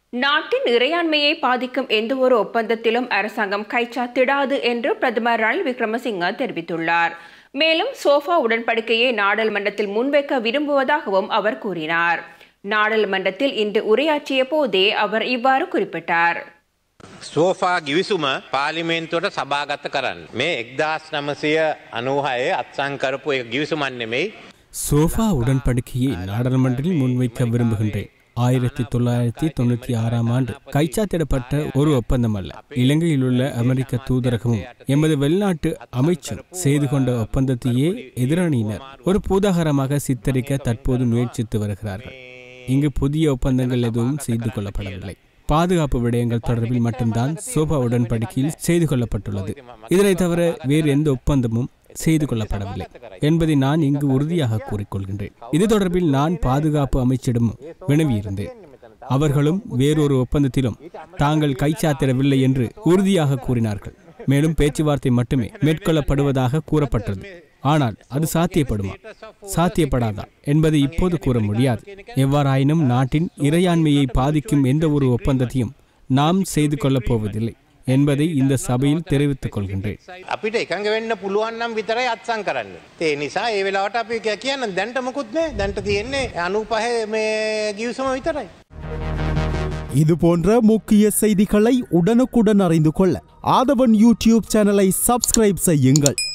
நாட்டின் இறையாண்மையை பாதிக்கும் எந்தவொரு ஒப்பந்தத்திலும் அரசாங்கம் கைச்சாத்திடாது என்று பிரதமர் ரணில் விக்ரமசிங்க தெரிவித்துள்ளார் மேலும் சோஃபா உடன்படிக்கையை நாடாளுமன்றத்தில் முன்வைக்க விரும்புவதாகவும் அவர் கூறினார் நாடாளுமன்றத்தில் இன்று உரையாற்றிய போதே அவர் இவ்வாறு குறிப்பிட்டார் සෝෆා ගිවිසුම පාලිමේන්තුවට සභාගත කරන්න. මේ එක්දස් නමසය අනූහයේ අත්සංකරපු එක ගිවිසුමන් නෙමෙයි சோஃபா உடன்படிக்கையை நாடாளுமன்றத்தில் முன்வைக்க விரும்புகின்றேன் ஆயிரத்தி தொள்ளாயிரத்தி தொண்ணூத்தி ஆறாம் ஆண்டு கைச்சாத்திடப்பட்ட ஒரு ஒப்பந்தம் அல்ல இலங்கையில் உள்ள அமெரிக்க தூதரகமும் எமது வெளிநாட்டு அமைச்சும் செய்து கொண்ட ஒப்பந்தத்தையே எதிரணியினர் ஒரு பூதாகரமாக சித்தரிக்க தற்போது முயற்சித்து வருகிறார்கள் இங்கு புதிய ஒப்பந்தங்கள் எதுவும் செய்து கொள்ளப்படவில்லை பாதுகாப்பு விடயங்கள் தொடர்பில் மட்டும்தான் சோபா உடன்படிக்கையில் செய்து கொள்ளப்பட்டுள்ளது இதனை தவிர வேறு எந்த ஒப்பந்தமும் செய்து கொள்ளப்படவில்லை என்பதை நான் இங்கு உறுதியாக கூறிக்கொள்கின்றேன் இது தொடர்பில் நான் பாதுகாப்பு அமைச்சிடம் வினவியிருந்தேன் அவர்களும் வேறொரு ஒப்பந்தத்திலும் தாங்கள் கைச்சாத்திடவில்லை என்று உறுதியாக கூறினார்கள் மேலும் பேச்சுவார்த்தை மட்டுமே மேற்கொள்ளப்படுவதாக கூறப்பட்டது ஆனால் அது சாத்தியப்படுமா சாத்தியப்படாதா என்பதை இப்போது கூற முடியாது எவ்வாறாயினும் நாட்டின் இறையாண்மையை பாதிக்கும் எந்த ஒரு ஒப்பந்தத்தையும் நாம் செய்து கொள்ளப் போவதில்லை என்பதை இந்த சபையில் தெரிவித்துக் கொள்கின்றேன் අපිට එකඟ වෙන්න පුළුවන් නම් විතරයි අත්සං කරන්න. ඒ නිසා ඒ වෙලාවට අපි කිය- කියන්න දැන්ට මොකුත් නෑ දැන්ට තියෙන්නේ අනු පහ මේ ගිවිසම විතරයි. இது போன்ற முக்கிய செய்திகளை உடனுக்குடன் அறிந்து கொள்ள ஆதவன் யூடியூப் சேனலை சப்ஸ்கிரைப் செய்யுங்கள்